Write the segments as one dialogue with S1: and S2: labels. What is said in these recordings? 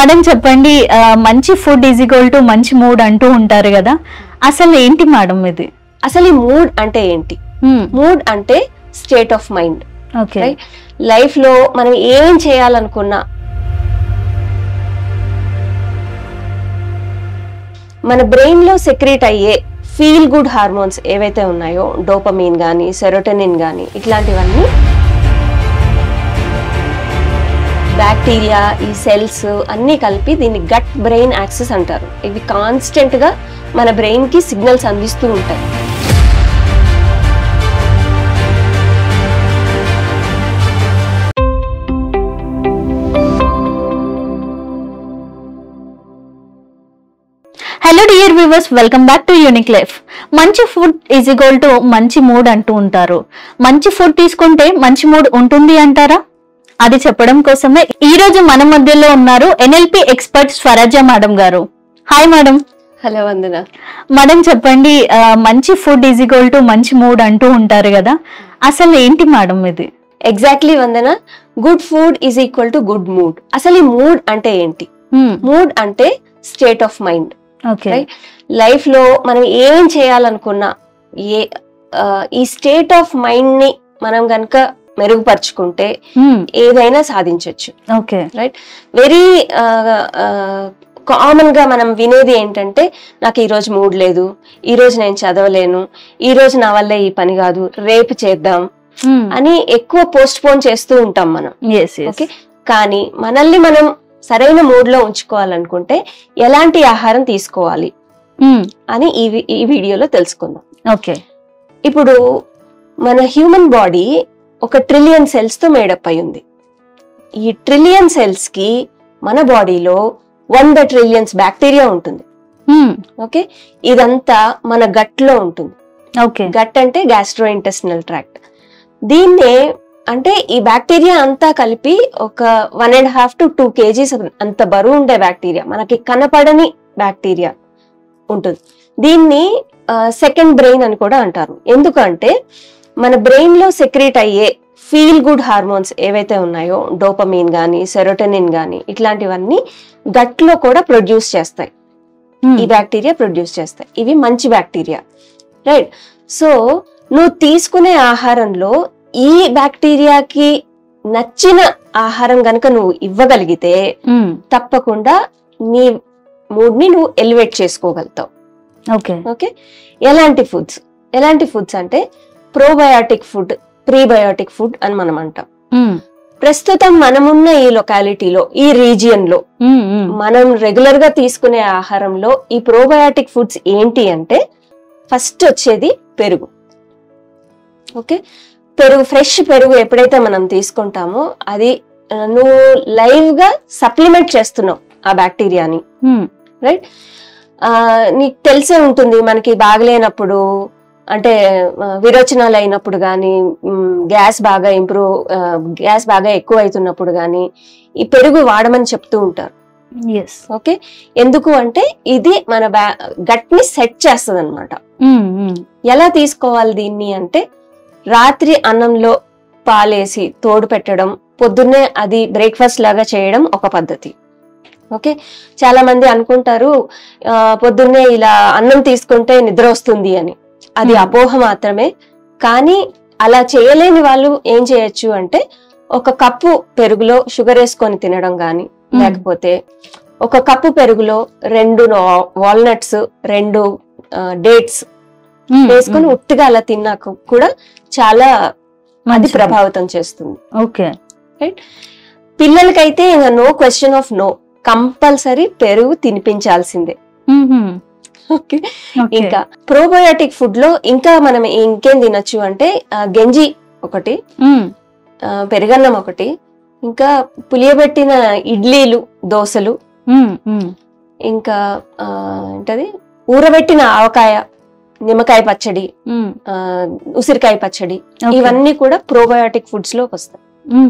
S1: Madam చెప్పండి ఆ, మంచి ఫుడ్ ఈజ్ ఈక్వల్ టు మంచి మూడ్ అంటూ ఉంటారు కదా అసలు ఏంటి మేడం ఇది
S2: అసలు ఈ మూడ్ అంటే ఏంటి మూడ్ అంటే state of mind
S1: okay
S2: Right. Life లో మనం ఏం చేయాలనుకున్నా మన బ్రెయిన్ లో సెక్రేట్ అయ్యే ఫీల్ గుడ్ హార్మోన్స్ ఏవైతే ఉన్నాయో డోపమీన్ కానీ సెరోటోనిన్ కానీ ఇట్లాంటివన్నీ బ్యాక్టీరియా ఈ సెల్స్ అన్నీ కలిపి దీన్ని గట్ బ్రెయిన్ యాక్సెస్ అంటారు ఇవి కాన్స్టెంట్ గా మన బ్రెయిన్ కి సిగ్నల్స్ అందిస్తూ ఉంటాయి
S1: hello dear viewers welcome back to unique life మంచి ఫుడ్ ఈజ్ ఈక్వల్ టు మంచి మూడ్ అంటూ ఉంటారు మంచి ఫుడ్ తీసుకుంటే మంచి మూడ్ ఉంటుంది అంటారా అది చెప్పడం కోసమే ఈ రోజు మన మధ్యలో ఉన్నారు ఎన్ఎల్పి ఎక్స్పర్ట్ స్వరాజ్య మేడం గారు hi madam
S2: hello Vandana
S1: madam చెప్పండి ఆ, మంచి ఫుడ్ ఈజ్ ఈక్వల్ టు మంచి మూడ్ అంటూ ఉంటారు కదా అసలు ఏంటి మేడం ఇది
S2: exactly Vandana good food is equal to good mood అసలు ఈ మూడ్ అంటే ఏంటి మూడ్ అంటే state of mind
S1: okay
S2: Right. Life లో మనం ఏం చేయాలనుకున్నా ఏ ఆ, ఈ స్టేట్ ఆఫ్ మైండ్ ని మనం గనక మెరుగుపరుచుకుంటే ఏదైనా సాధించవచ్చు
S1: ఓకే
S2: రైట్ వెరీ కామన్ గా మనం వినేది ఏంటంటే నాకు ఈ రోజు మూడ్ లేదు ఈ రోజు నేను చదవలేను ఈ రోజు నా వల్ల ఈ పని కాదు రేపు చేద్దాం అని ఎక్కువ పోస్ట్ పోన్ చేస్తూ ఉంటాం మనం
S1: ఎస్
S2: ఓకే కానీ మనల్ని మనం సరైన మూడ్ లో ఉంచుకోవాలనుకుంటే ఎలాంటి ఆహారం తీసుకోవాలి అని ఈ వి- ఈ వీడియోలో తెలుసుకుందాం
S1: ఓకే
S2: ఇప్పుడు మన హ్యూమన్ బాడీ ఒక ట్రిలియన్ సెల్స్ తో మేడప్ అయి ఉంది ఈ ట్రిలియన్ సెల్స్ కి మన బాడీలో వంద ట్రిలియన్స్ బ్యాక్టీరియా ఉంటుంది ఓకే ఇదంతా మన గట్ లో ఉంటుంది
S1: ఓకే
S2: గట్ అంటే గ్యాస్ట్రో ఇంటెస్టినల్ ట్రాక్ట్ దీన్నే అంటే ఈ బ్యాక్టీరియా అంతా కలిపి ఒక one and half to two kgs అంత బరువు ఉండే బ్యాక్టీరియా మనకి కనపడని బ్యాక్టీరియా ఉంటుంది దీన్ని సెకండ్ బ్రెయిన్ అని కూడా అంటారు ఎందుకంటే మన బ్రెయిన్ లో సెక్రేట్ అయ్యే ఫీల్ గుడ్ హార్మోన్స్ ఏవైతే ఉన్నాయో డోపమీన్ కానీ సెరోటోనిన్ కానీ ఇట్లాంటివన్నీ గట్ లో కూడా ప్రొడ్యూస్ చేస్తాయి ఈ బ్యాక్టీరియా ప్రొడ్యూస్ చేస్తాయి ఇవి మంచి బ్యాక్టీరియా రైట్ సో నువ్వు తీసుకునే ఆహారంలో ఈ బ్యాక్టీరియాకి నచ్చిన ఆహారం గనుక నువ్వు ఇవ్వగలిగితే తప్పకుండా నీ మూడ్ ని నువ్వు ఎలివేట్ చేసుకోగలుగుతావు
S1: ఓకే
S2: ఓకే ఎలాంటి ఫుడ్స్ ఎలాంటి ఫుడ్స్ అంటే ప్రోబయాటిక్ ఫుడ్ ప్రీబయోటిక్ ఫుడ్ అని మనం అంటాం ప్రస్తుతం మనమున్న ఈ లొకాలిటీలో ఈ రీజియన్ లో మనం రెగ్యులర్ గా తీసుకునే ఆహారంలో ఈ ప్రోబయాటిక్ ఫుడ్స్ ఏంటి అంటే ఫస్ట్ వచ్చేది పెరుగు ఓకే పెరుగు ఫ్రెష్ పెరుగు ఎప్పుడైతే మనం తీసుకుంటామో అది ఆ, నువ్వు లైవ్ గా సప్లిమెంట్ చేస్తున్నావు ఆ బ్యాక్టీరియాని రైట్ నీకు తెలిసే ఉంటుంది మనకి బాగలేనప్పుడు అంటే ఆ, విరోచనాలు అయినప్పుడు కానీ గ్యాస్ బాగా ఇంప్రూవ్ గ్యాస్ బాగా ఎక్కువ అవుతున్నప్పుడు కానీ ఈ పెరుగు వాడమని చెప్తూ ఉంటారు
S1: ఎస్
S2: ఓకే ఎందుకు అంటే ఇది మన గట్ ని సెట్ చేస్తుంది అనమాట ఎలా తీసుకోవాలి దీన్ని అంటే రాత్రి అన్నంలో పాలేసి తోడు పెట్టడం పొద్దున్నే అది బ్రేక్ఫాస్ట్ లాగా చేయడం ఒక పద్ధతి ఓకే చాలా మంది అనుకుంటారు ఆ, పొద్దున్నే ఇలా అన్నం తీసుకుంటే నిద్ర వస్తుంది అని అది
S1: Hmm.
S2: అపోహ మాత్రమే కానీ అలా చేయలేని వాళ్ళు ఏం చేయొచ్చు అంటే ఒక కప్పు పెరుగులో షుగర్ వేసుకొని తినడం కానీ లేకపోతే ఒక కప్పు పెరుగులో రెండు వాల్నట్స్ రెండు డేట్స్ వేసుకొని ఉట్టిగా అలా తిన్నాక కూడా చాలా అది ప్రభావితం చేస్తుంది
S1: ఓకే
S2: పిల్లలకైతే ఇంకా no question of no compulsory పెరుగు తినిపించాల్సిందే ఓకే ఇంకా ప్రోబయోటిక్ ఫుడ్ లో ఇంకా మనం ఇంకేం తినొచ్చు అంటే ఆ, గంజి ఒకటి ఆ, పెరుగన్నం ఒకటి ఇంకా పులియబెట్టిన ఇడ్లీలు దోశలు ఇంకా ఆ, ఏంటది ఊరబెట్టిన ఆవకాయ నిమ్మకాయ పచ్చడి ఆ, ఉసిరికాయ పచ్చడి ఇవన్నీ కూడా ప్రోబయోటిక్ ఫుడ్స్ లోకి వస్తాయి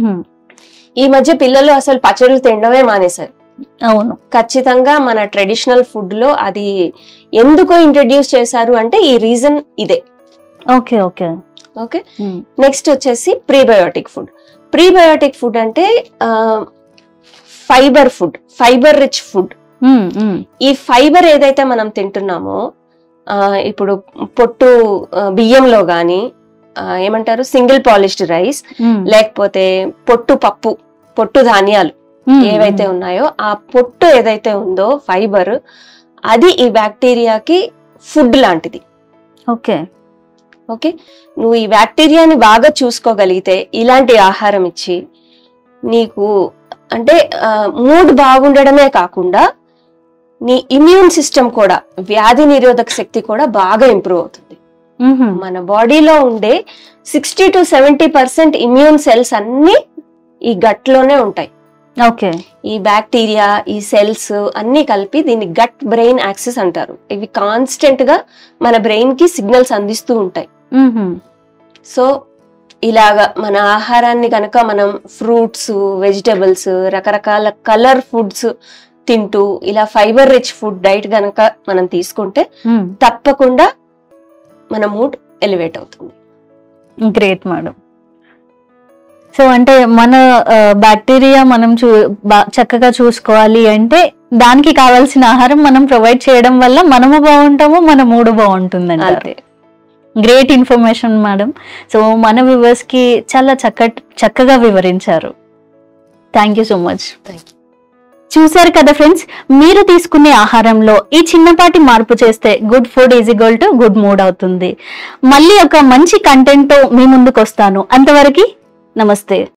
S2: ఈ మధ్య పిల్లలు అసలు పచ్చళ్ళు తినడమే మానేశారు
S1: అవును
S2: ఖచ్చితంగా మన ట్రెడిషనల్ ఫుడ్ లో అది ఎందుకు ఇంట్రడ్యూస్ చేశారు అంటే ఈ రీజన్ ఇదే
S1: ఓకే ఓకే
S2: ఓకే నెక్స్ట్ వచ్చేసి ప్రీబయోటిక్ ఫుడ్ ప్రీబయోటిక్ ఫుడ్ అంటే fibre food fibre rich food
S1: um, um,
S2: ఈ ఫైబర్ ఏదైతే మనం తింటున్నామో ఆ, ఇప్పుడు పొట్టు ఆ, బియ్యంలో గాని ఆ, ఏమంటారు సింగిల్ పాలిష్డ్ రైస్
S1: ఉమ్,
S2: లేకపోతే పొట్టు పప్పు పొట్టు ధాన్యాలు
S1: ఉమ్,
S2: ఏవైతే ఉన్నాయో ఆ పొట్టు ఏదైతే ఉందో ఫైబర్ అది ఈ బ్యాక్టీరియాకి ఫుడ్ లాంటిది
S1: ఓకే
S2: ఓకే నువ్వు ఈ బ్యాక్టీరియాని బాగా చూసుకోగలిగితే ఇలాంటి ఆహారం ఇచ్చి నీకు అంటే మూడ్ బాగుండడమే కాకుండా నీ ఇమ్యూన్ సిస్టమ్ కూడా వ్యాధి నిరోధక శక్తి కూడా బాగా ఇంప్రూవ్ అవుతుంది
S1: ఉహుం,
S2: మన బాడీలో ఉండే sixty to seventy percent immune cells అన్ని ఈ గట్ లోనే ఉంటాయి
S1: ఓకే
S2: ఈ బ్యాక్టీరియా ఈ సెల్స్ అన్ని కలిపి దీన్ని గట్ బ్రెయిన్ యాక్సెస్ అంటారు ఇవి కాన్స్టెంట్ గా మన బ్రెయిన్ కి సిగ్నల్స్ అందిస్తూ ఉంటాయి
S1: ఉహుం,
S2: సో ఇలాగా మన ఆహారాన్ని కనుక మనం ఫ్రూట్స్ వెజిటబుల్స్ రకరకాల కలర్ ఫుడ్స్ తింటూ ఇలా ఫైబర్ రిచ్ ఫుడ్ డైట్ గనక మనం తీసుకుంటే
S1: ఉమ్,
S2: తప్పకుండా మన మూడ్ ఎలివేట్ అవుతుంది
S1: గ్రేట్ మేడం సో అంటే మన బ్యాక్టీరియా మనం చూ బా- చక్కగా చూసుకోవాలి అంటే దానికి కావాల్సిన ఆహారం మనం ప్రొవైడ్ చేయడం వల్ల మనము బాగుంటాము మన మూడు బాగుంటుందండి
S2: అంతే
S1: గ్రేట్ ఇన్ఫర్మేషన్ మేడం సో మన వ్యూవర్స్ కి చాలా చక్క చక్కగా వివరించారు thank you so much
S2: Thank
S1: చూశారు కదా ఫ్రెండ్స్ మీరు తీసుకునే ఆహారంలో ఈ చిన్నపాటి మార్పు చేస్తే good food is equal to good mood అవుతుంది మళ్ళీ ఒక మంచి కంటెంట్ తో మీ ముందుకు వస్తాను అంతవరకు నమస్తే